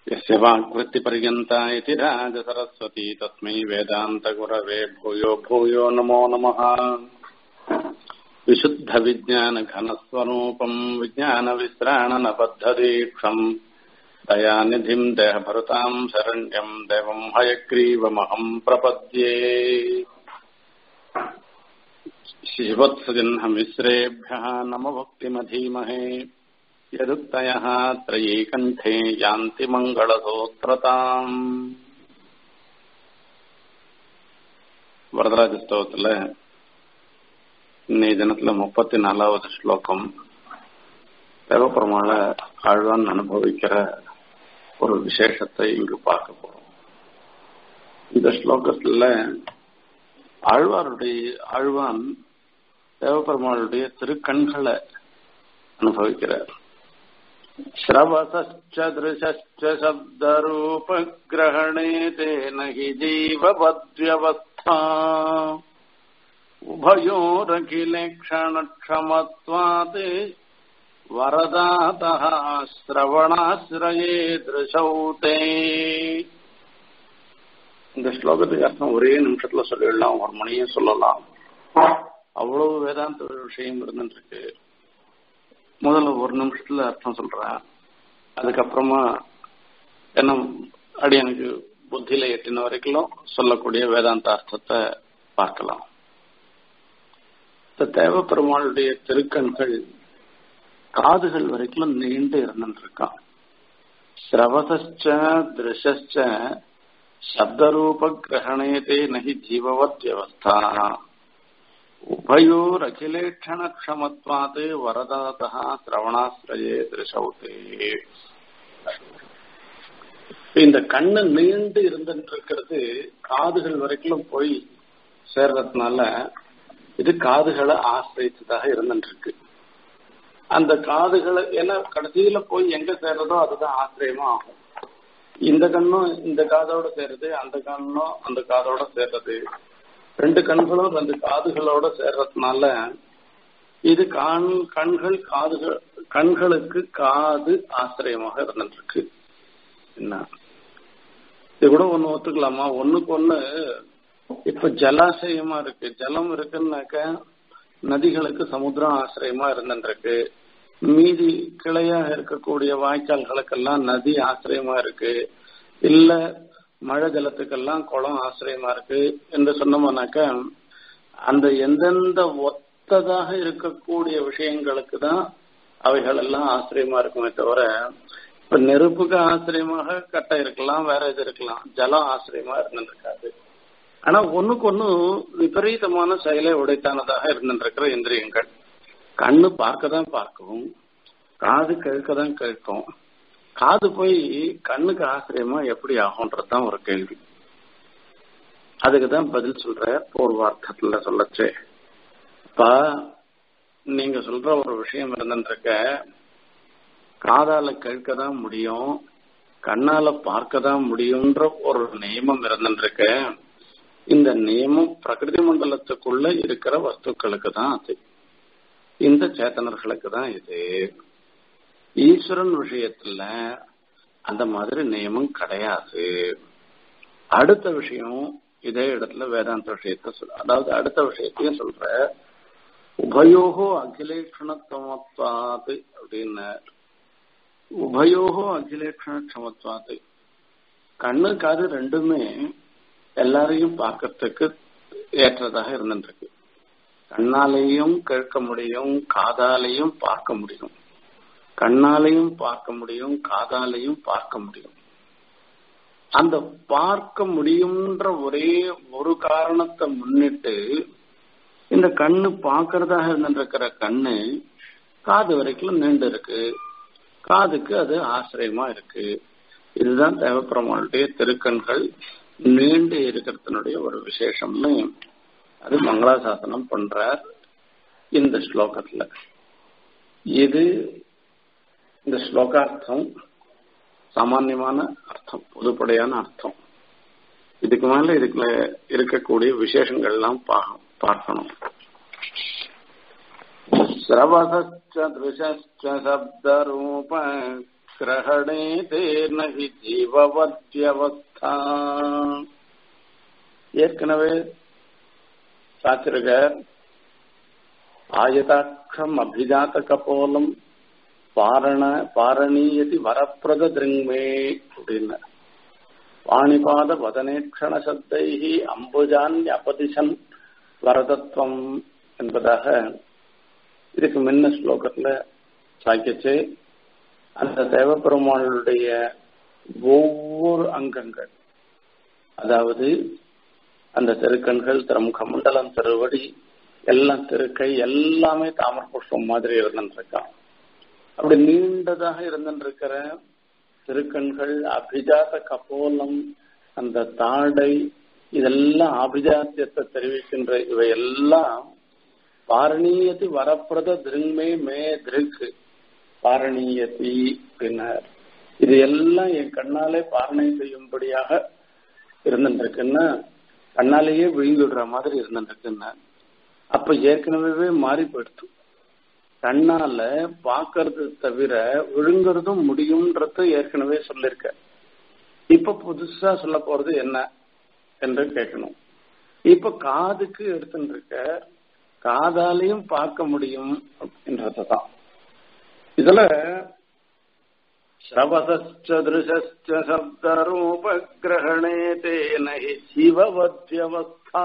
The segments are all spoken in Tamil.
यस्य वाक्वृत्तिपर्यन्ता इति राजसरस्वती तस्मै वेदान्तगुरवे भूयो भूयो नमो नमः विशुद्धविज्ञानघनस्वरूपम् विज्ञानविश्राणनबद्धदीक्षम् दयानिधिम् देहभृताम् शरण्यम् देवम् हयग्रीवमहम् प्रपद्ये शिवत्सजिह्नमिश्रेभ्यः नमभक्तिमधीमहे यदुक्तयः त्रयीकण्ठे यान्ति மங்களசூத்திரதாம் வரதராஜ ஸ்தவத்துல இன்னைய தினத்துல முப்பத்தி நாலாவது ஸ்லோகம் தேவப்பெருமாள ஆழ்வான் அனுபவிக்கிற ஒரு விசேஷத்தை இங்கு பார்க்க போறோம் இந்த ஸ்லோகத்துல ஆழ்வாருடைய ஆழ்வான் தேவப்பெருமாளுடைய திருக்கண்களை அனுபவிக்கிறார் श्रवसश्च दृशश्च शब्दरूपग्रहणे तेन हि जीववद्व्यवस्था उभयोरखिलेक्षणक्षमत्वात् वरदातः श्रवणाश्रये दृशौ ते இந்த ஸ்லோகத்துக்கு அர்த்தம் ஒரே நிமிஷத்துல சொல்லிடலாம் ஒரு மணியே சொல்லலாம் அவ்வளவு வேதாந்த விஷயம் இருந்துருக்கு முதல்ல ஒரு நிமிஷத்துல அர்த்தம் சொல்றேன் அதுக்கப்புறமா என்ன அடி எனக்கு புத்தியில எட்டின வரைக்கும் சொல்லக்கூடிய வேதாந்த அர்த்தத்தை பார்க்கலாம் இந்த தேவப்பெருமாளுடைய திருக்கண்கள் காதுகள் வரைக்கும் நீண்டு இருந்துருக்கான் சிரவசச்ச திருஷச்ச சப்தரூப கிரகணேதே நகி ஜீவவத் வியவஸ்தா உபயோரகிலேட்சணக்ஷமத்வாத் வரதாதா சிரவணாசிரயே திருஷவுதே இந்த கண்ணு நீண்டு இருந்துட்டு காதுகள் வரைக்கும் போய் சேர்றதுனால இது காதுகளை ஆசிரியத்ததாக இருந்துட்டு இருக்கு அந்த காதுகளை ஏன்னா கடைசியில போய் எங்க சேர்றதோ அதுதான் ஆசிரியமா ஆகும் இந்த கண்ணும் இந்த காதோட சேர்றது அந்த கண்ணும் அந்த காதோட சேர்றது ரெண்டு கண்களும் ரெண்டு காதுகளோட சேர்றதுனால இது கண் கண்கள் காதுகள் கண்களுக்கு காது ஆசிரியமாக இருந்துருக்கு என்ன இது கூட ஒண்ணு ஒத்துக்கலாமா ஒண்ணுக்கு ஒண்ணு இப்ப ஜலாசயமா இருக்கு ஜலம் இருக்குன்னாக்க நதிகளுக்கு சமுத்திரம் ஆசிரியமா இருந்துருக்கு மீதி கிளையாக இருக்கக்கூடிய வாய்க்கால்களுக்கெல்லாம் நதி ஆசிரியமா இருக்கு இல்ல மழை ஜலத்துக்கெல்லாம் குளம் ஆசிரியமா இருக்கு என்று சொன்னோம்னாக்க அந்த எந்தெந்த ஒத்ததாக இருக்கக்கூடிய விஷயங்களுக்கு தான் அவைகள் எல்லாம் ஆசிரியமா இருக்குமே தவிர இப்ப நெருப்புக்கு ஆசிரியமாக கட்டை இருக்கலாம் வேற இது இருக்கலாம் ஜலம் ஆசிரியமா இருந்திருக்காது ஆனா ஒண்ணுக்கு ஒண்ணு விபரீதமான செயலை உடைத்தானதாக இருந்திருக்கிற இந்திரியங்கள் கண்ணு பார்க்க தான் பார்க்கும் காது கேட்க தான் கேட்கும் காது போய் கண்ணுக்கு ஆசிரியமா எப்படி ஆகும்ன்றதுதான் ஒரு கேள்வி அதுக்கு தான் பதில் சொல்ற பூர்வார்த்தத்துல சொல்லச்சு இப்ப நீங்க சொல்ற ஒரு விஷயம் இருந்துருக்க காதால கேட்க தான் முடியும் கண்ணால பார்க்க தான் முடியும்ன்ற ஒரு நியமம் இருந்துருக்க இந்த நியமம் பிரகிருதி மண்டலத்துக்குள்ள இருக்கிற வஸ்துக்களுக்கு தான் அது இந்த சேத்தனர்களுக்கு தான் இது ஈஸ்வரன் விஷயத்துல அந்த மாதிரி நியமம் கிடையாது அடுத்த விஷயம் இதே இடத்துல வேதாந்த விஷயத்த சொல்ல அதாவது அடுத்த விஷயத்தையும் சொல்ற உபயோகோ அகிலேஷணத்தமத்வாது அப்படின்னு உபயோகோ அகிலேஷண க்ஷமத்வாது கண்ணு காது ரெண்டுமே எல்லாரையும் பார்க்கறதுக்கு ஏற்றதாக இருந்துருக்கு கண்ணாலையும் கேட்க முடியும் காதாலையும் பார்க்க முடியும் கண்ணாலையும் பார்க்க முடியும் காதாலையும் பார்க்க முடியும் அந்த பார்க்க முடியும்ன்ற ஒரே ஒரு காரணத்தை முன்னிட்டு இந்த கண்ணு பார்க்கறதாக இருந்திருக்கிற கண்ணு காது வரைக்கும் நீண்டு இருக்கு காதுக்கு அது ஆசிரியமா இருக்கு இதுதான் தேவப்பெருமாளுடைய திருக்கண்கள் நீண்டு இருக்கிறதுனுடைய ஒரு விசேஷம்னு அது மங்களாசாசனம் பண்றார் இந்த ஸ்லோகத்துல இது இந்த ஸ்லோகார்த்தம் சாமான்யமான அர்த்தம் பொதுப்படையான அர்த்தம் இதுக்கு மேல இதுக்குள்ள இருக்கக்கூடிய விசேஷங்கள்லாம் பார்க்கணும் சிரவசச்ச திருஷ்ச சப்தரூப கிரகணே தேன ஹி ஜீவவத்யவஸ்தா ஏற்கனவே சாத்திருக்க ஆயதாட்சம் அபிஜாத கபோலம் பாரண பாரணீயதி வரப்பிரத திருங்மே அப்படின்னு வாணிபாத வதனேக்ஷண சத்தைஹி அம்புஜான் அபதிசன் வரதத்துவம் என்பதாக இதுக்கு முன்ன ஸ்லோகத்துல சாக்கிச்சு அந்த தேவப்பெருமாளுடைய ஒவ்வொரு அங்கங்கள் அதாவது அந்த திருக்கண்கள் திருமுக மண்டலம் திருவடி எல்லாம் திருக்கை எல்லாமே தாமர புஷ்பம் மாதிரி இருந்துருக்கான் அப்படி நீண்டதாக இருந்துருக்கிற திருக்கண்கள் அபிஜாத கபோலம் அந்த தாடை இதெல்லாம் அபிஜாத்தியத்தை தெரிவிக்கின்ற இவையெல்லாம் பாரணீயத்தி வரப்பிரத திருங்மே மே திருக்கு பாரணீயத்தி பின்னர் இது எல்லாம் என் கண்ணாலே பாரணை செய்யும்படியாக இருந்துருக்குன்னா கண்ணாலேயே விழுந்துடுற மாதிரி இருந்துருக்குன்னா அப்ப ஏற்கனவே மாறி போயிடுத்து கண்ணால பாக்குறது தவிர விழுங்குறதும் முடியும்ன்றது ஏற்கனவே சொல்லிருக்க இப்ப புதுசா சொல்ல போறது என்ன என்று கேட்கணும் இப்ப காதுக்கு எடுத்துட்டு இருக்க காதாலையும் பார்க்க முடியும் அப்படின்றதுதான் இதுல ஸ்ரவசச்ச சப்தரூப கிரகணே தேன சிவவத்யவஸ்தா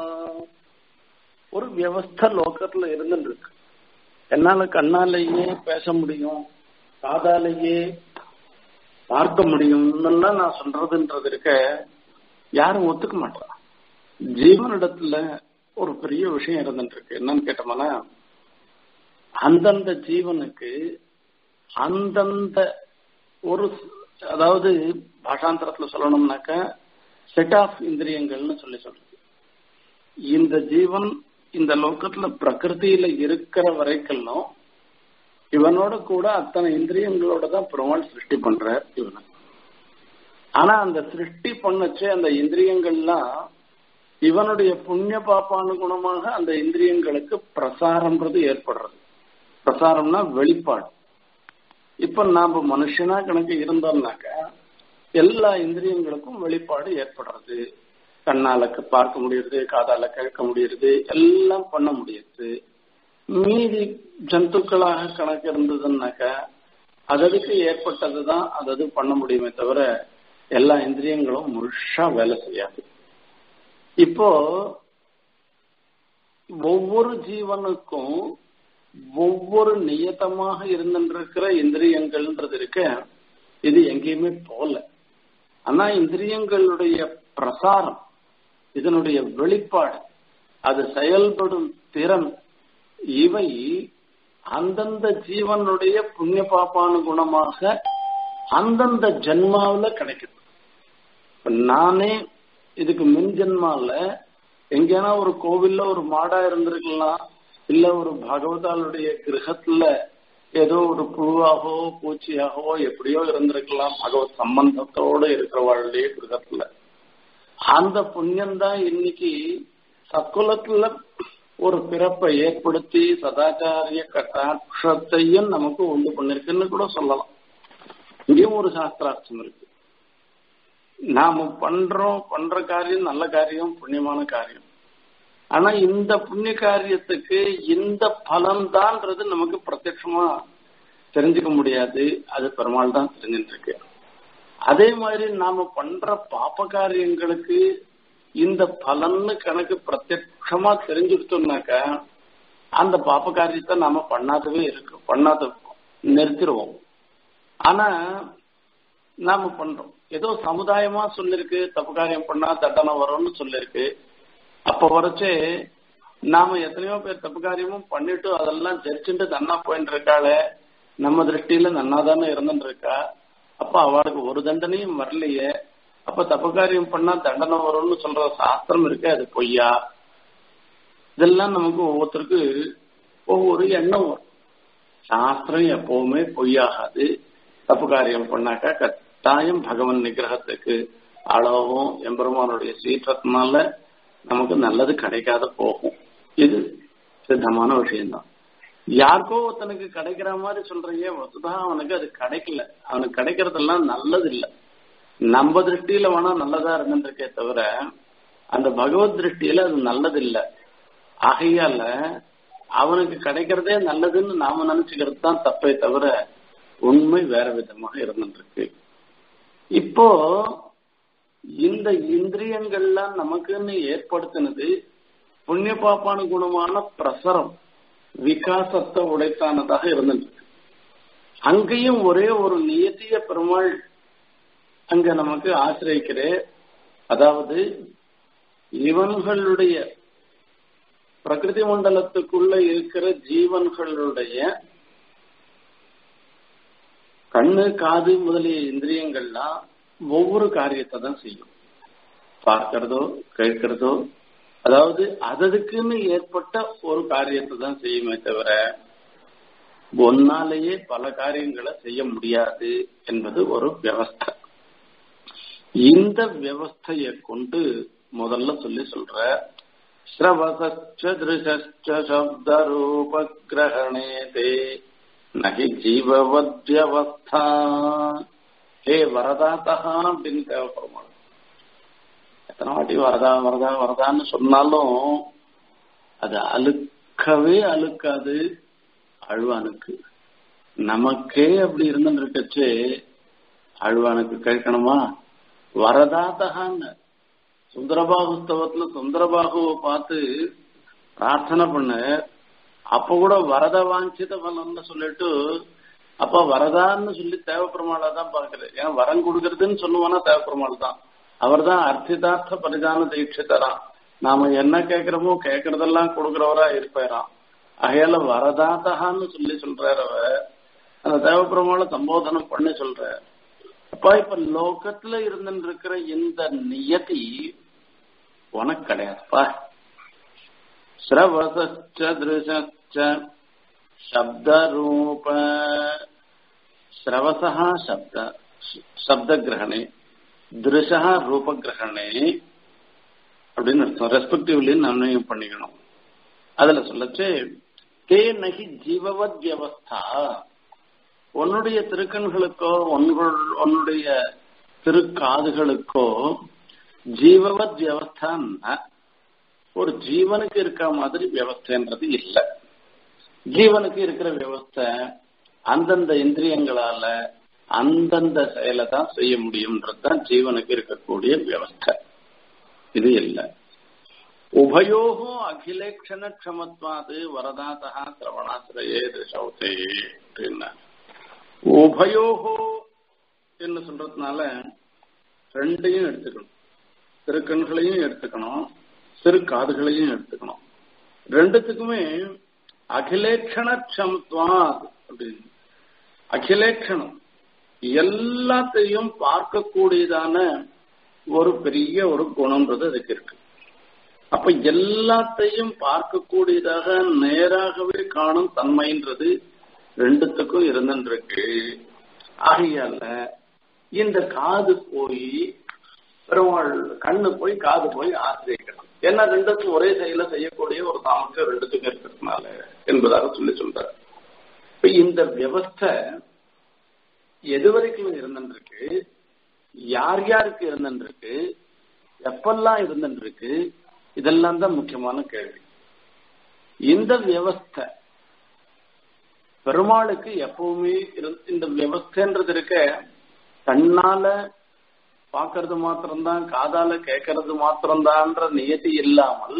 ஒரு வியவஸ்த லோகத்துல இருந்துட்டு இருக்கு என்னால கண்ணாலேயே பேச முடியும் காதாலேயே பார்க்க முடியும்னு நான் சொல்றதுன்றது இருக்க யாரும் ஒத்துக்க மாட்டான் ஜீவனிடத்துல ஒரு பெரிய விஷயம் இருந்துட்டு இருக்கு என்னன்னு கேட்டோம்னா அந்தந்த ஜீவனுக்கு அந்தந்த ஒரு அதாவது பாஷாந்தரத்துல சொல்லணும்னாக்க செட் ஆஃப் இந்திரியங்கள்னு சொல்லி சொல்றது இந்த ஜீவன் இந்த லோக்கத்துல பிரகிருதியில இருக்கிற வரைக்கும் இவனோட கூட அத்தனை இந்திரியங்களோட தான் பெருமாள் சிருஷ்டி பண்ற இவனை ஆனா அந்த சிருஷ்டி பண்ணச்சு அந்த இந்திரியங்கள்லாம் இவனுடைய புண்ணிய பாப்பானுகுணமாக அந்த இந்திரியங்களுக்கு பிரசாரம்ன்றது ஏற்படுறது பிரசாரம்னா வெளிப்பாடு இப்ப நாம மனுஷனா கணக்கு இருந்தோம்னாக்க எல்லா இந்திரியங்களுக்கும் வெளிப்பாடு ஏற்படுறது கண்ணால பார்க்க முடியுது காதால கேட்க முடியுது எல்லாம் பண்ண முடியுது மீதி ஜந்துக்களாக கணக்கு இருந்ததுன்னாக்க அததுக்கு ஏற்பட்டதுதான் அதது பண்ண முடியுமே தவிர எல்லா இந்திரியங்களும் முழுஷா வேலை செய்யாது இப்போ ஒவ்வொரு ஜீவனுக்கும் ஒவ்வொரு நியத்தமாக இருந்திருக்கிற இந்திரியங்கள்ன்றது இருக்க இது எங்கேயுமே போல ஆனா இந்திரியங்களுடைய பிரசாரம் இதனுடைய வெளிப்பாடு அது செயல்படும் திறன் இவை அந்தந்த ஜீவனுடைய புண்ணிய பாப்பானுகுணமாக அந்தந்த ஜென்மாவில கிடைக்குது நானே இதுக்கு மின் ஜென்மால எங்கேனா ஒரு கோவில்ல ஒரு மாடா இருந்திருக்கலாம் இல்ல ஒரு பகவதாளுடைய கிரகத்துல ஏதோ ஒரு புழுவாகவோ பூச்சியாகவோ எப்படியோ இருந்திருக்கலாம் பகவத் சம்பந்தத்தோடு இருக்கிறவாளுடைய கிரகத்துல அந்த புண்ணியம் தான் இன்னைக்கு சக்குலத்துல ஒரு பிறப்பை ஏற்படுத்தி சதாச்சாரிய கட்டாட்சத்தையும் நமக்கு உண்டு பண்ணிருக்குன்னு கூட சொல்லலாம் இங்கேயும் ஒரு சாஸ்திரார்த்தம் இருக்கு நாம பண்றோம் பண்ற காரியம் நல்ல காரியம் புண்ணியமான காரியம் ஆனா இந்த புண்ணிய காரியத்துக்கு இந்த பலன் தான்ன்றது நமக்கு பிரத்யட்சமா தெரிஞ்சுக்க முடியாது அது பெருமாள் தான் தெரிஞ்சுட்டு இருக்கு அதே மாதிரி நாம பண்ற பாப்ப காரியங்களுக்கு இந்த பலன்னு கணக்கு பிரத்யட்சமா தெரிஞ்சுக்கிட்டோம்னாக்கா அந்த பாப்ப காரியத்தை நாம பண்ணாதவே இருக்கு பண்ணாத நிறுத்திடுவோம் ஆனா நாம பண்றோம் ஏதோ சமுதாயமா சொல்லிருக்கு தப்பு காரியம் பண்ணா தண்டனை வரும்னு சொல்லிருக்கு அப்ப வரைச்சே நாம எத்தனையோ பேர் தப்பு காரியமும் பண்ணிட்டு அதெல்லாம் ஜெரிச்சுட்டு நன்னா போயிட்டு இருக்காளே நம்ம திருஷ்டியில நன்னா தானே இருந்துட்டு இருக்கா அப்ப அவளுக்கு ஒரு தண்டனையும் வரலையே அப்ப தப்பு காரியம் பண்ணா தண்டனை வரும்னு சொல்ற சாஸ்திரம் இருக்கு அது பொய்யா இதெல்லாம் நமக்கு ஒவ்வொருத்தருக்கு ஒவ்வொரு எண்ணம் வரும் சாஸ்திரம் எப்பவுமே பொய்யாகாது தப்பு காரியம் பண்ணாக்கா கட்டாயம் பகவன் நிகிரகத்துக்கு அளவும் எம்பெருமானுடைய சீற்றத்தினால நமக்கு நல்லது கிடைக்காத போகும் இது சித்தமான விஷயம்தான் யாருக்கோ ஒருத்தனுக்கு கிடைக்கிற மாதிரி சொல்றியே வசுதா அவனுக்கு அது கிடைக்கல அவனுக்கு கிடைக்கிறதெல்லாம் நல்லது இல்ல நம்ம திருஷ்டியில வேணா நல்லதா இருந்துருக்கே தவிர அந்த பகவத் திருஷ்டியில அது நல்லது இல்ல ஆகையால அவனுக்கு கிடைக்கிறதே நல்லதுன்னு நாம நினைச்சுக்கிறது தான் தப்பே தவிர உண்மை வேற விதமாக இருந்துருக்கு இப்போ இந்த இந்திரியங்கள்லாம் நமக்குன்னு ஏற்படுத்தினது புண்ணிய பாப்பானுகுணமான பிரசரம் விகாசத்தை உடைத்தானதாக இருந்துருக்கு அங்கேயும் ஒரே ஒரு நியத்திய பெருமாள் அங்க நமக்கு ஆசிரியக்கிறே அதாவது இவன்களுடைய பிரகிருதி மண்டலத்துக்குள்ள இருக்கிற ஜீவன்களுடைய கண்ணு காது முதலிய இந்திரியங்கள்லாம் ஒவ்வொரு காரியத்தை தான் செய்யும் பார்க்கிறதோ கேட்கிறதோ அதாவது அததுக்குன்னு ஏற்பட்ட ஒரு காரியத்தை தான் செய்யுமே தவிர ஒன்னாலேயே பல காரியங்களை செய்ய முடியாது என்பது ஒரு வியவஸ்தை இந்த வியவஸ்தையை கொண்டு முதல்ல சொல்லி சொல்ற ஸ்ரவசச்ச திருஷ்ச சப்த ரூப கிரகணே தே நகி ஜீவவத்யவஸ்தா ஹே வரதாத்தா அப்படின்னு தேவைப்படுமா எத்தனை வாட்டி வரதா வரதா வரதான்னு சொன்னாலும் அது அழுக்கவே அழுக்காது அழுவானுக்கு நமக்கே அப்படி இருந்துட்டு இருக்கச்சு அழுவானுக்கு கேட்கணுமா வரதாத்தகான்னு சுந்தரபாகுஸ்தவத்துல சுந்தரபாகுவை பார்த்து பிரார்த்தனை பண்ண அப்ப கூட வரத வாஞ்சித பலன்னு சொல்லிட்டு அப்ப வரதான்னு சொல்லி தேவப்பெருமாளா தான் பாக்குறேன் ஏன்னா வரம் கொடுக்கறதுன்னு சொல்லுவானா தேவப்பெருமாள் தான் அவர் தான் அர்த்திதார்த்த பரிதான தீட்சிதரான் நாம என்ன கேட்கிறோமோ கேட்கறதெல்லாம் கொடுக்கறவரா இருப்பாராம் அகையால வரதாத்தகான்னு சொல்லி சொல்றாரு அவர் அந்த தேவப்பெருமாளை சம்போதனம் பண்ணி சொல்ற அப்பா இப்ப லோகத்துல இருந்துட்டு இருக்கிற இந்த நியதி உனக்கு கிடையாதுப்பா ஸ்ரவசச்ச திருஷச்ச शब्दरूप श्रवसः शब्द शब्दग्रहणे திருஷா ரூபகிரகணே அப்படின்னு அர்த்தம் ரெஸ்பெக்டிவ்லி நிர்ணயம் பண்ணிக்கணும் அதுல சொல்லச்சு தே நகி ஜீவவத் வியவஸ்தா உன்னுடைய திருக்கண்களுக்கோ உன்கள் உன்னுடைய திருக்காதுகளுக்கோ ஜீவவத் வியவஸ்தா ஒரு ஜீவனுக்கு இருக்க மாதிரி வியவஸ்தைன்றது இல்லை ஜீவனுக்கு இருக்கிற வியவஸ்தை அந்தந்த இந்திரியங்களால அந்தந்த செயலை தான் செய்ய முடியும்ன்றதுதான் ஜீவனுக்கு இருக்கக்கூடிய வியவஸ்தை இது இல்லை உபயோகோ அகிலேக்ஷண க்ஷமத்வாது வரதாதா சிரவணாசிரயே திசௌதே அப்படின்னா உபயோகோ என்று சொல்றதுனால ரெண்டையும் எடுத்துக்கணும் திருக்கண்களையும் எடுத்துக்கணும் சிறு காதுகளையும் எடுத்துக்கணும் ரெண்டுத்துக்குமே அகிலேட்சண க்ஷமத்வாத் அப்படின்னு அகிலேட்சணம் எல்லாத்தையும் பார்க்கக்கூடியதான ஒரு பெரிய ஒரு குணம்ன்றது அதுக்கு இருக்கு அப்ப எல்லாத்தையும் பார்க்கக்கூடியதாக நேராகவே காணும் தன்மைன்றது ரெண்டுத்துக்கும் இருந்துருக்கு ஆகையால இந்த காது போய் பெருமாள் கண்ணு போய் காது போய் ஆசிரியக்கணும் ஏன்னா ரெண்டுக்கும் ஒரே செயல செய்யக்கூடிய ஒரு சாமர்த்தியம் ரெண்டுத்துக்கும் இருக்கிறதுனால என்பதாக சொல்லி சொல்றார் இப்ப இந்த வியவஸ்தை எது வரைக்கும் இருந்துருக்கு யார் யாருக்கு இருந்துருக்கு எப்பெல்லாம் இருந்துருக்கு இதெல்லாம் தான் முக்கியமான கேள்வி இந்த வியவஸ்தை பெருமாளுக்கு எப்பவுமே இந்த வியவஸ்தைன்றது இருக்க கண்ணால பாக்குறது மாத்திரம்தான் காதால கேட்கறது மாத்திரம்தான்ற நியதி இல்லாமல்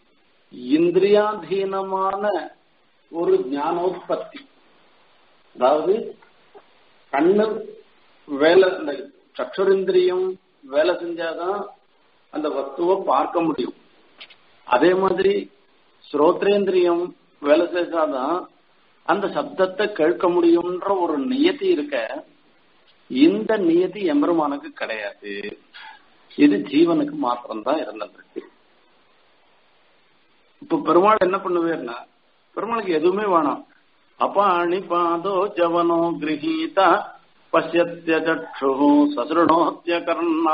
இந்திரியாதீனமான ஒரு ஞானோத்பத்தி அதாவது கண்ணு வேலை இந்த சக்ஷுரிந்திரியம் வேலை செஞ்சாதான் அந்த வஸ்துவை பார்க்க முடியும் அதே மாதிரி ஸ்ரோத்ரேந்திரியம் வேலை செஞ்சாதான் அந்த சப்தத்தை கேட்க முடியும்ன்ற ஒரு நியதி இருக்க இந்த நியதி எம்பெருமானுக்கு கிடையாது இது ஜீவனுக்கு மாத்திரம்தான் இருந்திருக்கு இப்ப பெருமாள் என்ன பண்ணுவேன்னா பெருமாளுக்கு எதுவுமே வேணாம் அபாணி பாதோ ஜவனோ கிரகீத பசியத்திய சக்ஷு சசுரணோத்திய கர்ணா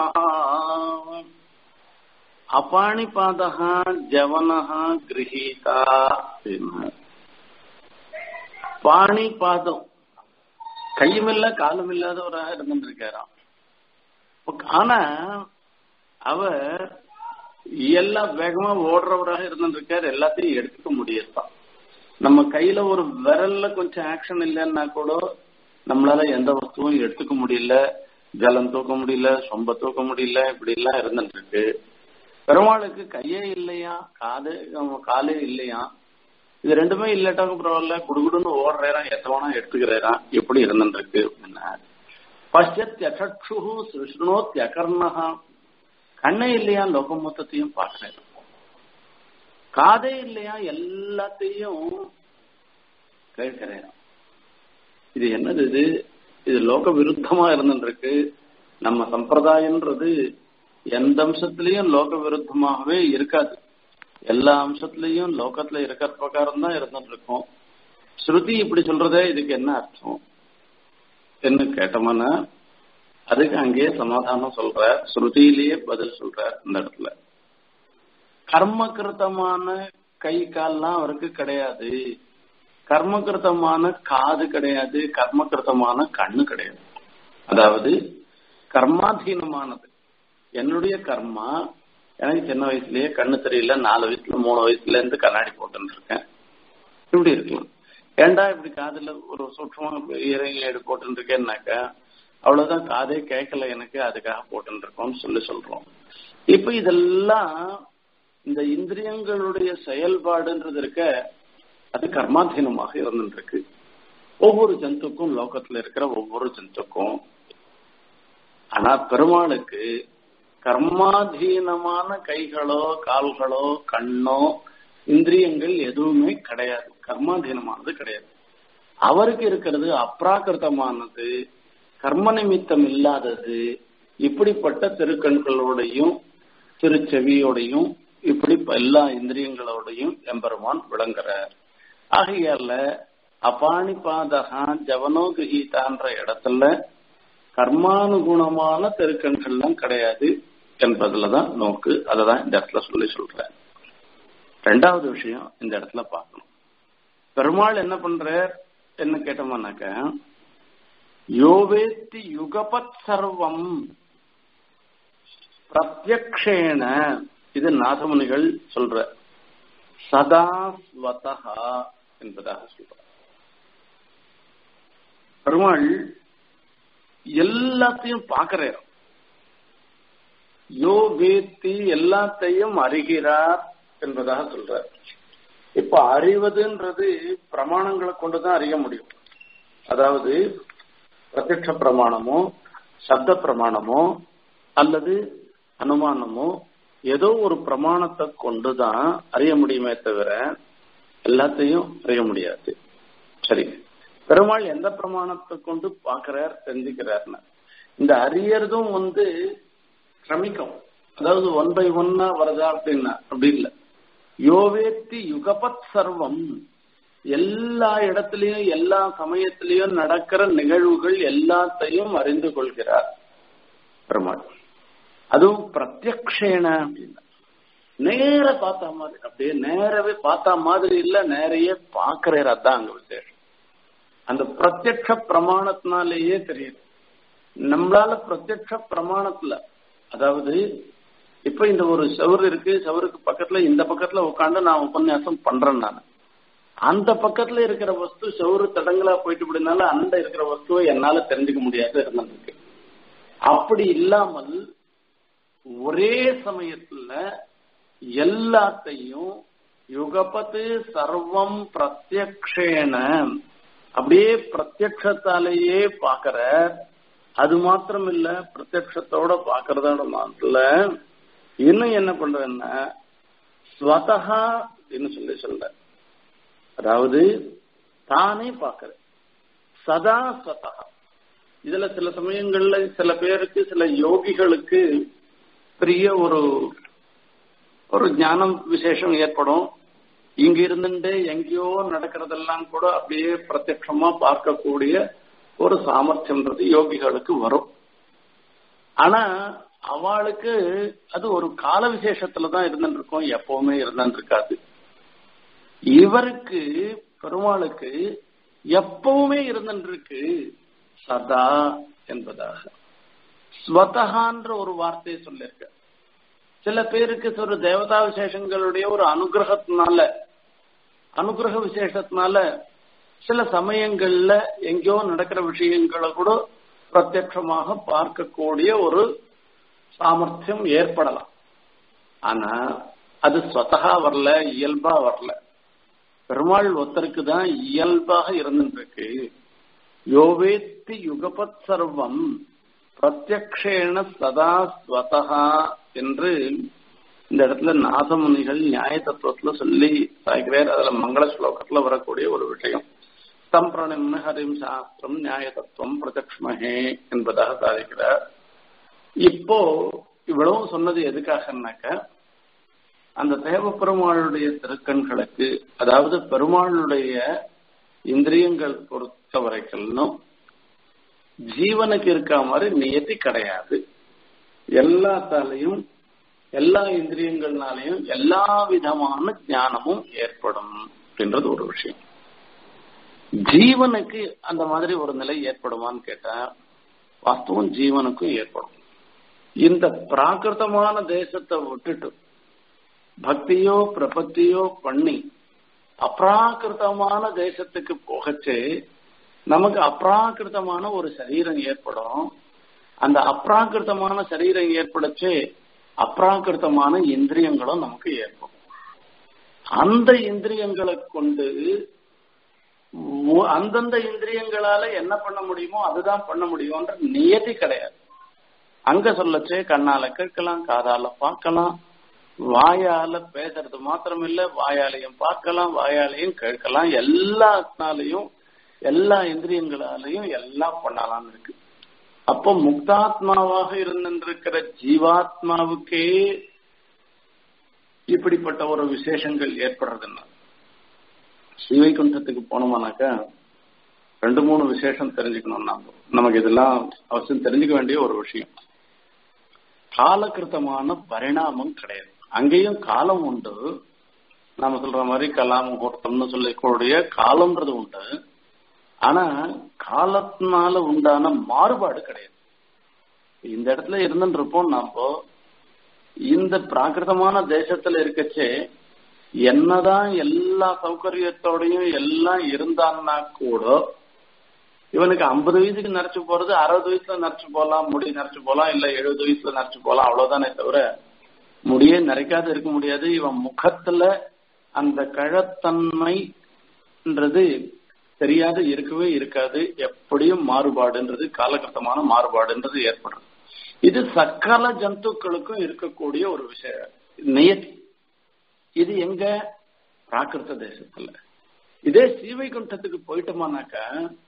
அபாணி பாதா ஜவனஹா கிரகீதா பாணி பாதம் கையும் இல்ல காலும் இல்லாதவராக இருந்துருக்காராம் ஆனா அவர் எல்லாம் வேகமா ஓடுறவராக இருந்துருக்காரு எல்லாத்தையும் எடுத்துக்க முடியலாம் நம்ம கையில ஒரு விரல்ல கொஞ்சம் ஆக்ஷன் இல்லைன்னா கூட நம்மளால எந்த வஸ்துவும் எடுத்துக்க முடியல ஜலம் தூக்க முடியல சொம்ப தூக்க முடியல இப்படி எல்லாம் இருந்துட்டு இருக்கு பெருமாளுக்கு கையே இல்லையா காது காலே இல்லையா இது ரெண்டுமே இல்லாட்டாங்க பரவாயில்ல குடுகுடுன்னு ஓடுறேறான் எத்தவனா எடுத்துக்கிறேறான் எப்படி இருந்துட்டு இருக்கு அப்படின்னா பஷ்யத்யசு சிருஷ்ணோத்யகர்ணகா கண்ணே இல்லையா லோகம் மொத்தத்தையும் பார்க்கிறேன் காதே இல்லையா எல்லாத்தையும் கேட்கிறேன் இது என்னது இது இது லோக விருத்தமா இருந்துருக்கு நம்ம சம்பிரதாயம்ன்றது எந்த அம்சத்திலையும் லோக விருத்தமாகவே இருக்காது எல்லா அம்சத்திலையும் லோகத்துல இருக்கிற பிரகாரம் தான் இருந்துட்டு இருக்கும் ஸ்ருதி இப்படி சொல்றதே இதுக்கு என்ன அர்த்தம் என்ன கேட்டோம்னா அதுக்கு அங்கேயே சமாதானம் சொல்ற ஸ்ருதியிலேயே பதில் சொல்ற இந்த இடத்துல கர்மகிருத்தமான கை கால்லாம் அவருக்கு கிடையாது கர்மகிருத்தமான காது கிடையாது கர்மகிருத்தமான கண்ணு கிடையாது அதாவது கர்மாதீனமானது என்னுடைய கர்மா எனக்கு சின்ன வயசுலயே கண்ணு தெரியல நாலு வயசுல மூணு வயசுல இருந்து கண்ணாடி போட்டுன்னு இருக்கேன் இப்படி இருக்கலாம் ஏண்டா இப்படி காதுல ஒரு சூட்சமா இறங்கி ஏடு போட்டுன்னு இருக்கேன்னாக்கா அவ்வளவுதான் காதே கேட்கல எனக்கு அதுக்காக போட்டுன்னு இருக்கோம்னு சொல்லி சொல்றோம் இப்ப இதெல்லாம் இந்த இந்திரியங்களுடைய செயல்பாடுன்றது இருக்க அது கர்மாதீனமாக இருந்துருக்கு ஒவ்வொரு ஜந்துக்கும் லோகத்துல இருக்கிற ஒவ்வொரு ஜந்துக்கும் ஆனா பெருமாளுக்கு கர்மாதீனமான கைகளோ கால்களோ கண்ணோ இந்திரியங்கள் எதுவுமே கிடையாது கர்மாதீனமானது கிடையாது அவருக்கு இருக்கிறது அப்ராக்கிருத்தமானது கர்ம நிமித்தம் இல்லாதது இப்படிப்பட்ட திருக்கண்களோடையும் திருச்செவியோடையும் இப்படி எல்லா இந்திரியங்களோடையும் எம்பெருமான் விளங்குறார் ஆகையால அபாணி பாதகா ஜவனோ கிரகீதான்ற இடத்துல கர்மானுகுணமான தெருக்கண்கள்லாம் கிடையாது என்பதுலதான் நோக்கு அததான் இந்த இடத்துல சொல்லி சொல்றேன் ரெண்டாவது விஷயம் இந்த இடத்துல பார்க்கணும் பெருமாள் என்ன பண்றார் என்ன கேட்டோம்னாக்க யோவேத்தி யுகபத் சர்வம் பிரத்யக்ஷேன இது நாதமுனிகள் சொல்ற சதா ஸ்வதா என்பதாக சொல்ற பெருமாள் எல்லாத்தையும் பார்க்கிறார் யோ வேத்தி எல்லாத்தையும் அறிகிறார் என்பதாக சொல்றார் இப்ப அறிவதுன்றது பிரமாணங்களை கொண்டுதான் அறிய முடியும் அதாவது பிரத்யட்ச பிரமாணமோ சப்த பிரமாணமோ அல்லது அனுமானமோ ஏதோ ஒரு பிரமாணத்தை கொண்டுதான் அறிய முடியுமே தவிர எல்லாத்தையும் அறிய முடியாது சரி பெருமாள் எந்த பிரமாணத்தை கொண்டு பாக்குறார் தெரிஞ்சுக்கிறார்னு இந்த அறியறதும் வந்து கிரமிக்கும் அதாவது ஒன் பை ஒன்னா வருதா அப்படின்னா அப்படி இல்லை யோவேத்தி யுகபத் சர்வம் எல்லா இடத்துலயும் எல்லா சமயத்திலையும் நடக்கிற நிகழ்வுகள் எல்லாத்தையும் அறிந்து கொள்கிறார் பெருமாள் அதுவும் பிரத்யக்ஷேன அப்படின்னா நேர பார்த்த மாதிரி அப்படியே நேரவே பார்த்த மாதிரி இல்ல நேரையே பாக்குறாரு அதான் அங்க விசேஷம் அந்த பிரத்யக்ஷ பிரமாணத்தினாலேயே தெரியுது நம்மளால பிரத்யக்ஷ பிரமாணத்துல அதாவது இப்ப இந்த ஒரு செவரு இருக்கு செவருக்கு பக்கத்துல இந்த பக்கத்துல உட்காந்து நான் உபன்யாசம் பண்றேன் நான் அந்த பக்கத்துல இருக்கிற வஸ்து செவரு தடங்களா போயிட்டு அப்படினால அந்த இருக்கிற வஸ்துவை என்னால தெரிஞ்சுக்க முடியாது இருந்திருக்கு அப்படி இல்லாமல் ஒரே சமயத்துல எல்லாத்தையும் யுகபத்து சர்வம் பிரத்யக்ஷேன அப்படியே பிரத்யக்ஷத்தாலேயே பாக்குற அது மாத்திரம் இல்ல பிரத்யக்ஷத்தோட பாக்குறதோட மாத்திர இன்னும் என்ன பண்றேன்னா ஸ்வதகா அப்படின்னு சொல்லி சொல்ற அதாவது தானே பாக்குற சதா ஸ்வதகா இதுல சில சமயங்கள்ல சில பேருக்கு சில யோகிகளுக்கு பெரிய ஒரு ஒரு ஞானம் விசேஷம் ஏற்படும் இங்க இருந்துட்டு எங்கேயோ நடக்கிறதெல்லாம் கூட அப்படியே பிரத்யட்சமா பார்க்கக்கூடிய ஒரு சாமர்த்தியம்ன்றது யோகிகளுக்கு வரும் ஆனா அவளுக்கு அது ஒரு கால விசேஷத்துல தான் இருந்துட்டு இருக்கும் எப்பவுமே இருந்துட்டு இருக்காது இவருக்கு பெருமாளுக்கு எப்பவுமே இருந்துருக்கு சதா என்பதாக ஸ்வதகான்ற ஒரு வார்த்தையை சொல்லிருக்க சில பேருக்கு ஒரு தேவதா விசேஷங்களுடைய ஒரு அனுகிரகத்தினால அனுகிரக விசேஷத்தினால சில சமயங்கள்ல எங்கேயோ நடக்கிற விஷயங்களை கூட பிரத்யட்சமாக பார்க்கக்கூடிய ஒரு சாமர்த்தியம் ஏற்படலாம் ஆனா அது ஸ்வதகா வரல இயல்பா வரல பெருமாள் ஒருத்தருக்கு தான் இயல்பாக இருந்துருக்கு யோவேத்தி யுகபத் சர்வம் பிரத்யக்ஷேண சதா ஸ்வதகா என்று இந்த இடத்துல நாதமுனிகள் நியாய தத்துவத்துல சொல்லி சாய்கிறார் அதுல மங்கள ஸ்லோகத்துல வரக்கூடிய ஒரு விஷயம் ஸ்தம்பிரணிம்னு ஹரிம் சாஸ்திரம் நியாய தத்துவம் பிரத்யக்ஷ்மஹே என்பதாக சாதிக்கிறார் இப்போ இவ்வளவு சொன்னது எதுக்காகனாக்க அந்த தேவ பெருமாளுடைய திருக்கண்களுக்கு அதாவது பெருமாளுடைய இந்திரியங்கள் பொறுத்த வரைக்கும் ஜீவனுக்கு இருக்க மாதிரி நியத்தி கிடையாது எல்லாத்தாலையும் எல்லா இந்திரியங்கள்னாலையும் எல்லா விதமான ஞானமும் ஏற்படும் அப்படின்றது ஒரு விஷயம் ஜீவனுக்கு அந்த மாதிரி ஒரு நிலை ஏற்படுமான்னு கேட்டா வாஸ்தவம் ஜீவனுக்கும் ஏற்படும் இந்த பிராகிருதமான தேசத்தை விட்டுட்டு பக்தியோ பிரபத்தியோ பண்ணி அப்ராகிருதமான தேசத்துக்கு போகச்சே நமக்கு அப்ராகிருதமான ஒரு சரீரம் ஏற்படும் அந்த அப்ராகிருதமான சரீரம் ஏற்படச்சே அப்ராகிருதமான இந்திரியங்களும் நமக்கு ஏற்படும் அந்த இந்திரியங்களை கொண்டு அந்தந்த இந்திரியங்களால என்ன பண்ண முடியுமோ அதுதான் பண்ண முடியும்ன்ற நியதி கிடையாது அங்க சொல்லச்சே கண்ணால கேட்கலாம் காதால பார்க்கலாம் வாயால பேசுறது மாத்திரம் இல்ல வாயாலையும் பார்க்கலாம் வாயாலையும் கேட்கலாம் எல்லாத்தினாலையும் எல்லா இந்திரியங்களாலையும் எல்லாம் பண்ணலாம்னு இருக்கு அப்போ முக்தாத்மாவாக இருந்திருக்கிற ஜீவாத்மாவுக்கே இப்படிப்பட்ட ஒரு விசேஷங்கள் ஏற்படுறதுன்னா ஸ்ரீவைகுண்டத்துக்கு போனோம்னாக்கா ரெண்டு மூணு விசேஷம் தெரிஞ்சுக்கணும் நாம நமக்கு இதெல்லாம் அவசியம் தெரிஞ்சுக்க வேண்டிய ஒரு விஷயம் காலகிருத்தமான பரிணாமம் கிடையாது அங்கேயும் காலம் உண்டு நாம சொல்ற மாதிரி கலா முகூர்த்தம்னு சொல்லக்கூடிய காலம்ன்றது உண்டு ஆனா காலத்தினால உண்டான மாறுபாடு கிடையாது இந்த இடத்துல இருந்துட்டு இருப்போம் நாம இந்த பிராகிருதமான தேசத்துல இருக்கச்சே என்னதான் எல்லா சௌகரியத்தோடையும் எல்லாம் இருந்தான்னா கூட இவனுக்கு ஐம்பது வயசுக்கு நரைச்சு போறது அறுபது வயசுல நரைச்சு போகலாம் முடி நரைச்சு போகலாம் இல்ல எழுபது வயசுல நரைச்சு போகலாம் அவ்வளவுதானே தவிர முடியே நரைக்காது இருக்க முடியாது இவன் முகத்துல அந்த கழத்தன்மைன்றது தெரியாது இருக்கவே இருக்காது எப்படியும் மாறுபாடுன்றது காலகட்டமான மாறுபாடுன்றது ஏற்படுறது இது சக்கல ஜந்துக்களுக்கும் இருக்கக்கூடிய ஒரு விஷயம் நியதி இது எங்க பிராகிருத தேசத்துல இதே சீவைகுண்டத்துக்கு போயிட்டோமானாக்கா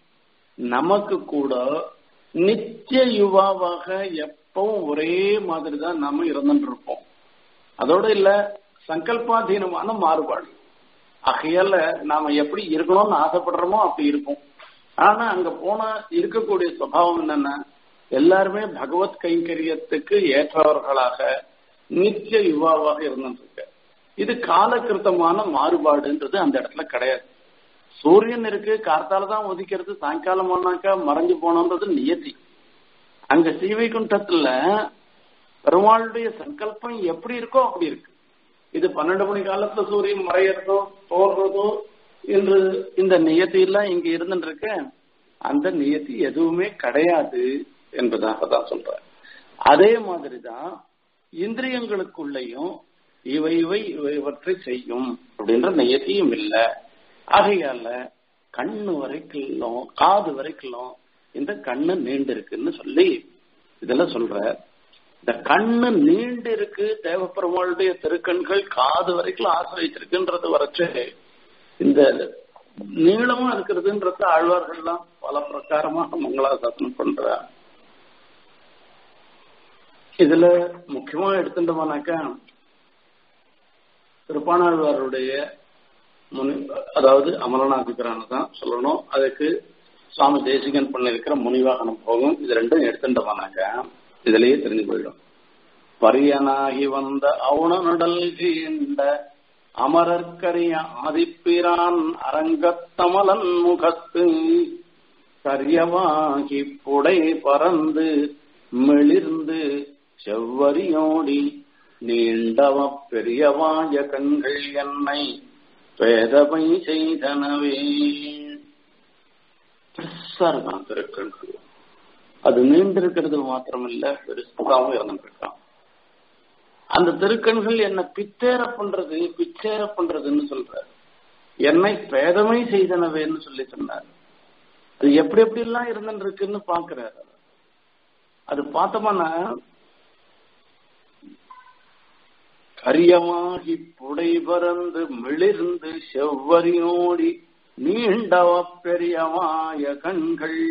நமக்கு கூட நித்திய யுவாவாக எப்பவும் ஒரே மாதிரி தான் நாம இருந்துட்டு இருப்போம் அதோட இல்ல சங்கல்பாதீனமான மாறுபாடு ஆகையால நாம எப்படி இருக்கணும்னு ஆசைப்படுறோமோ அப்படி இருக்கும் ஆனா அங்க போனா இருக்கக்கூடிய சுவாவம் என்னன்னா எல்லாருமே பகவத் கைங்கரியத்துக்கு ஏற்றவர்களாக நித்திய யுவாவாக இருந்துட்டு இது காலக்கிருத்தமான மாறுபாடுன்றது அந்த இடத்துல கிடையாது சூரியன் இருக்கு கார்த்தால தான் ஒதிக்கிறது சாயங்காலம் ஆனாக்கா மறைஞ்சு போனோன்றது நியதி அங்க ஸ்ரீவைகுண்டத்துல பெருமாளுடைய சங்கல்பம் எப்படி இருக்கோ அப்படி இருக்கு இது பன்னெண்டு மணி காலத்துல சூரியன் மறையறதோ தோன்றதோ என்று இந்த நியதி எல்லாம் இங்க இருந்துட்டு இருக்க அந்த நியதி எதுவுமே கிடையாது என்பதாக தான் சொல்ற அதே மாதிரிதான் இந்திரியங்களுக்குள்ளேயும் இவை இவை இவற்றை செய்யும் அப்படின்ற நியதியும் இல்லை ஆகையால கண்ணு வரைக்கும் காது வரைக்கும் இந்த கண்ணு நீண்டு இருக்குன்னு சொல்லி இதெல்லாம் சொல்ற இந்த கண்ணு நீண்டு இருக்கு தேவப்பெருமாளுடைய திருக்கண்கள் காது வரைக்கும் ஆசிரியச்சிருக்குன்றது வரைச்சு இந்த நீளமா இருக்கிறதுன்றது ஆழ்வார்கள்லாம் பல பிரகாரமாக மங்களாசாசனம் பண்ற இதுல முக்கியமா எடுத்துட்டோம்னாக்கா திருப்பாணாழ்வாருடைய முனி அதாவது அமலநாதிபரான தான் சொல்லணும் அதுக்கு சுவாமி தேசிகன் பண்ணிருக்கிற முனிவாகனம் போகும் இது ரெண்டும் எடுத்துட்டோம்னாக்கா இதுலயே தெரிஞ்சு போயிடும் பரியனாகி வந்த அவுணனுடல் கீண்ட அமரர்க்கரிய ஆதிப்பிரான் அரங்கத்தமலன் முகத்து கரியவாகி புடை பறந்து மெளிர்ந்து செவ்வரியோடி நீண்டவ பெரியவாய கண்கள் என்னை பேதமை செய்தனவே பெருசா இருக்கான் திருக்கண்கள் அது நீண்டிருக்கிறது மாத்திரமில்ல பெருசாவும் இருந்துருக்கான் அந்த திருக்கண்கள் என்ன பித்தேர பண்றது பிச்சேர பண்றதுன்னு சொல்ற என்னை பேதமை செய்தனவேன்னு சொல்லி சொன்னார் அது எப்படி எப்படி எல்லாம் இருந்துருக்குன்னு பாக்குறாரு அது பார்த்தோம்னா கரியமாகி புடை பறந்து மிளிர்ந்து செவ்வரியோடி நீண்டவ பெரியமாய கண்கள்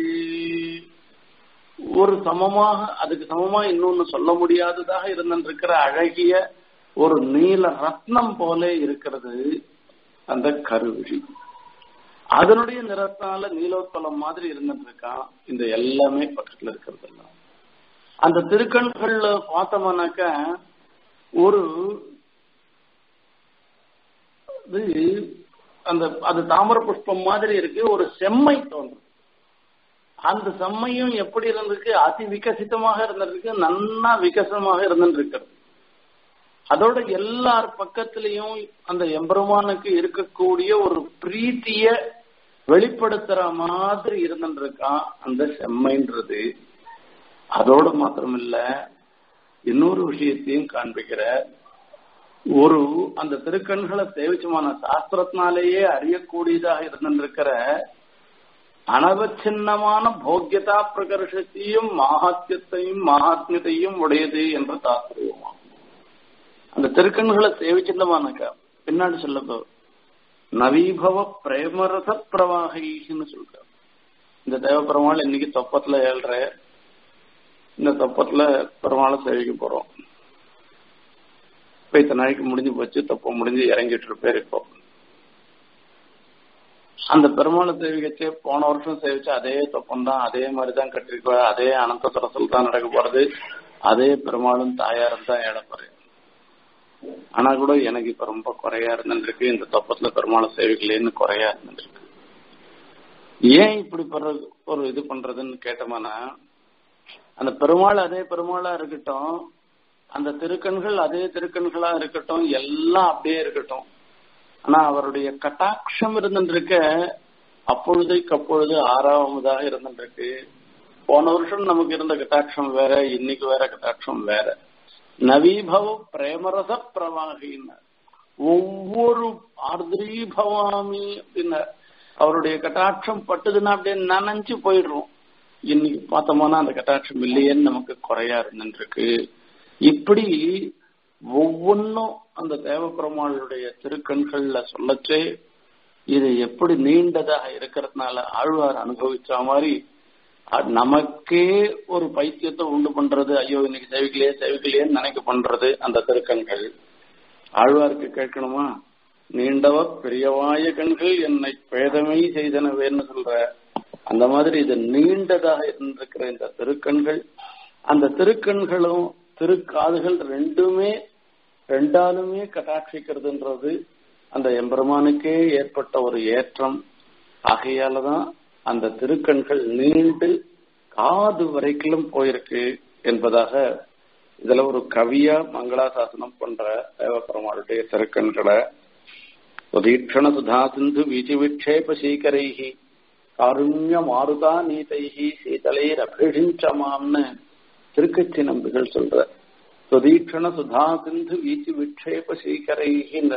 ஒரு சமமாக அதுக்கு சமமா இன்னொன்னு சொல்ல முடியாததாக இருந்திருக்கிற அழகிய ஒரு நீல ரத்னம் போல இருக்கிறது அந்த கருவிழி அதனுடைய நிறத்தால நீலோத்பலம் மாதிரி இருந்துட்டு இருக்கான் இந்த எல்லாமே பக்கத்துல இருக்கிறது எல்லாம் அந்த திருக்கண்கள்ல பார்த்தோம்னாக்க ஒரு இது அந்த அது தாமர புஷ்பம் மாதிரி இருக்கு ஒரு செம்மை தோன்றும் அந்த செம்மையும் எப்படி இருந்திருக்கு அதி விகசிதமாக இருந்திருக்கு நன்னா விகசமாக இருந்துருக்கிறது அதோட எல்லார் பக்கத்திலையும் அந்த எம்பெருமானுக்கு இருக்கக்கூடிய ஒரு பிரீத்திய வெளிப்படுத்துற மாதிரி இருந்துருக்கான் அந்த செம்மைன்றது அதோட மாத்திரமில்ல இன்னொரு விஷயத்தையும் காண்பிக்கிற ஒரு அந்த திருக்கண்களை சேவிச்சமான சாஸ்திரத்தினாலேயே அறியக்கூடியதாக இருந்திருக்கிற அனவச்சின்னமான போக்கியதா பிரகர்ஷத்தையும் மாஹாத்தியத்தையும் மகாத்மியத்தையும் உடையது என்ற தாத்பரியமாகும் அந்த திருக்கண்களை சேவிச்சிருந்தமானாக்கா பின்னாடி சொல்லப்போ நவீபவ பிரேமரச பிரவாகின்னு சொல்ற இந்த தேவ பெருமாள் இன்னைக்கு தொப்பத்துல ஏழ்ற இந்த தொப்பத்துல பெருமாளை சேவிக்க போறோம் இப்ப இத்தனை நாளைக்கு முடிஞ்சு போச்சு தொப்பம் முடிஞ்சு இறங்கிட்டு இருப்பேர் இப்போ அந்த பெருமாளை சேவிக்கச்சு போன வருஷம் சேவிச்ச அதே தொப்பம் தான் அதே மாதிரி தான் கட்டிருக்க அதே அனந்த தரசல் தான் நடக்க போறது அதே பெருமாளும் தாயாரும் தான் ஏழப்போறேன் ஆனா கூட எனக்கு இப்ப ரொம்ப குறையா இருந்துருக்கு இந்த தொப்பத்துல பெருமாளை சேவிக்கலேன்னு குறையா இருந்துருக்கு ஏன் இப்படி ஒரு இது பண்றதுன்னு கேட்டோம்னா அந்த பெருமாள் அதே பெருமாளா இருக்கட்டும் அந்த திருக்கண்கள் அதே திருக்கண்களா இருக்கட்டும் எல்லாம் அப்படியே இருக்கட்டும் ஆனா அவருடைய கட்டாட்சம் இருந்துருக்க அப்பொழுதைக்கு அப்பொழுது ஆறாவதாக இருந்துருக்கு போன வருஷம் நமக்கு இருந்த கட்டாட்சம் வேற இன்னைக்கு வேற கட்டாட்சம் வேற நவீபவ பிரேமரச பிரவாகினார் ஒவ்வொரு ஆர்திரீபவாமி அப்படின்னார் அவருடைய கட்டாட்சம் பட்டுதுன்னா அப்படியே நனைஞ்சு போயிடுறோம் இன்னைக்கு பார்த்தோம்னா அந்த கட்டாட்சம் இல்லையேன்னு நமக்கு குறையா இருந்துருக்கு இப்படி ஒவ்வொன்னும் அந்த தேவப்பெருமாளுடைய திருக்கண்கள்ல சொல்லச்சே இது எப்படி நீண்டதாக இருக்கிறதுனால ஆழ்வார் அனுபவிச்ச மாதிரி நமக்கே ஒரு பைத்தியத்தை உண்டு பண்றது ஐயோ இன்னைக்கு சேவிக்கலையே சேவிக்கலையேன்னு நினைக்க பண்றது அந்த திருக்கண்கள் ஆழ்வாருக்கு கேட்கணுமா நீண்டவ பெரியவாய கண்கள் என்னை பேதமை செய்தனவேன்னு சொல்ற அந்த மாதிரி இது நீண்டதாக இருந்திருக்கிற இந்த திருக்கண்கள் அந்த திருக்கண்களும் திருக்காதுகள் ரெண்டுமே ரெண்டாலுமே கட்டாட்சிக்கிறதுன்றது அந்த எம்பெருமானுக்கே ஏற்பட்ட ஒரு ஏற்றம் ஆகையாலதான் அந்த திருக்கண்கள் நீண்டு காது வரைக்கும் போயிருக்கு என்பதாக இதுல ஒரு கவியா மங்களாசாசனம் பண்ற தேவப்பெருமாளுடைய திருக்கண்களை சுதீட்சண சுதா சிந்து வீச்சு விக்ஷேப சீக்கரைஹி காருண்ய மாருதா நீதைஹி சீதலைர் அபிஷிஞ்சமாம்னு திருக்கச்சி நம்பிகள் சொல்ற சுதீட்சண சுதா சிந்து வீச்சு விக்ஷேப சீக்கரைகின்ற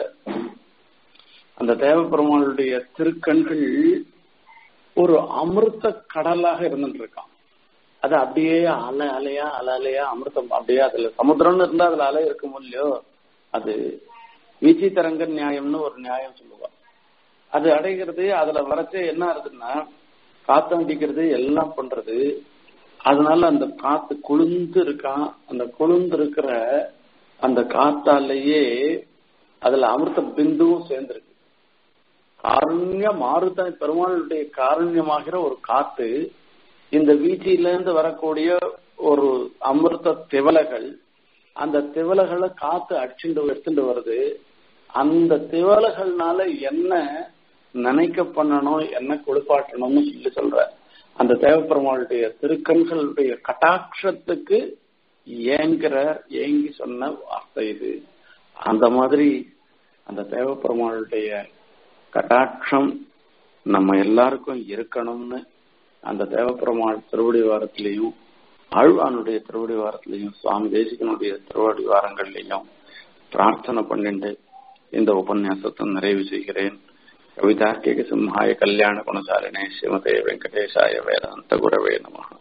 அந்த தேவப்பெருமாளுடைய திருக்கண்கள் ஒரு அமிர்த கடலாக இருந்துட்டு இருக்கான் அது அப்படியே அலை அலையா அலை அலையா அமிர்தம் அப்படியே அதுல சமுத்திரம்னு இருந்தா அதுல அலை இருக்கும் இல்லையோ அது வீச்சி தரங்க நியாயம்னு ஒரு நியாயம் சொல்லுவா அது அடைகிறது அதுல வரச்சே என்ன ஆகுதுன்னா காத்து அடிக்கிறது எல்லாம் பண்றது அதனால அந்த காத்து குளிர்ந்து இருக்கான் அந்த குளிர்ந்து இருக்கிற அந்த காத்தாலேயே அதுல அமிர்த பிந்துவும் சேர்ந்திருக்கு காருண்ய மாறுத பெருமாளுடைய காருண்யமாகிற ஒரு காத்து இந்த வீச்சியிலிருந்து வரக்கூடிய ஒரு அமிர்த திவலைகள் அந்த திவலைகளை காத்து அடிச்சுட்டு எடுத்துட்டு வருது அந்த திவலைகள்னால என்ன நினைக்க பண்ணணும் என்ன குளிப்பாட்டணும்னு சொல்லி சொல்ற அந்த தேவப்பெருமாளுடைய திருக்கண்களுடைய கட்டாட்சத்துக்கு ஏங்குற ஏங்கி சொன்ன வார்த்தை இது அந்த மாதிரி அந்த தேவப்பெருமாளுடைய கட்டாட்சம் நம்ம எல்லாருக்கும் இருக்கணும்னு அந்த தேவப்பெருமாள் திருவடி வாரத்திலையும் ஆழ்வானுடைய திருவடி வாரத்திலையும் சுவாமி தேசிகனுடைய திருவடி வாரங்கள்லையும் பிரார்த்தனை பண்ணிட்டு இந்த உபன்யாசத்தை நிறைவு செய்கிறேன் கவிதார்க்கிக சிம்ஹாய கல்யாண குணசாலினே ஸ்ரீமதே வெங்கடேசாய வேதாந்த குரவே நம